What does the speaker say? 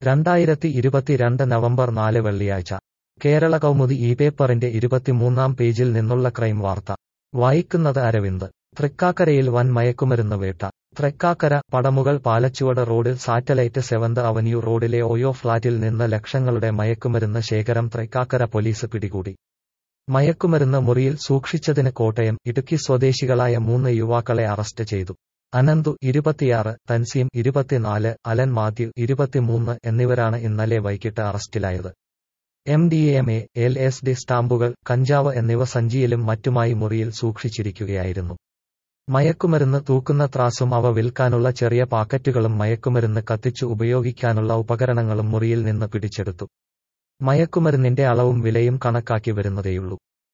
രണ്ടായിരത്തി ഇരുപത്തിരണ്ട് നവംബർ നാല് വെള്ളിയാഴ്ച കേരള കൗമുദി ഈ പേപ്പറിന്റെ ഇരുപത്തിമൂന്നാം പേജിൽ നിന്നുള്ള ക്രൈം വാർത്ത വായിക്കുന്നത് അരവിന്ദ് തൃക്കാക്കരയിൽ വൻ മയക്കുമരുന്ന് വേട്ട തൃക്കാക്കര പടമുകൾ പാലച്ചുവട് റോഡിൽ സാറ്റലൈറ്റ് സെവന്ത് അവന്യൂ റോഡിലെ ഓയോ ഫ്ളാറ്റിൽ നിന്ന് ലക്ഷങ്ങളുടെ മയക്കുമരുന്ന് ശേഖരം തൃക്കാക്കര പോലീസ് പിടികൂടി മയക്കുമരുന്ന് മുറിയിൽ സൂക്ഷിച്ചതിന് കോട്ടയം ഇടുക്കി സ്വദേശികളായ മൂന്ന് യുവാക്കളെ അറസ്റ്റ് ചെയ്തു അനന്തു ഇരുപത്തിയാറ് തൻസീം ഇരുപത്തിനാല് അലൻ മാത്യു ഇരുപത്തിമൂന്ന് എന്നിവരാണ് ഇന്നലെ വൈകിട്ട് അറസ്റ്റിലായത് M D M A L S D സ്റ്റാമ്പുകൾ കഞ്ചാവ് എന്നിവ സഞ്ചിയിലും മറ്റുമായി മുറിയിൽ സൂക്ഷിച്ചിരിക്കുകയായിരുന്നു മയക്കുമരുന്ന് തൂക്കുന്ന ത്രാസും അവ വിൽക്കാനുള്ള ചെറിയ പാക്കറ്റുകളും മയക്കുമരുന്ന് കത്തിച്ചു ഉപയോഗിക്കാനുള്ള ഉപകരണങ്ങളും മുറിയിൽ നിന്ന് പിടിച്ചെടുത്തു മയക്കുമരുന്നിന്റെ അളവും വിലയും കണക്കാക്കി വരുന്നതേയുള്ളൂ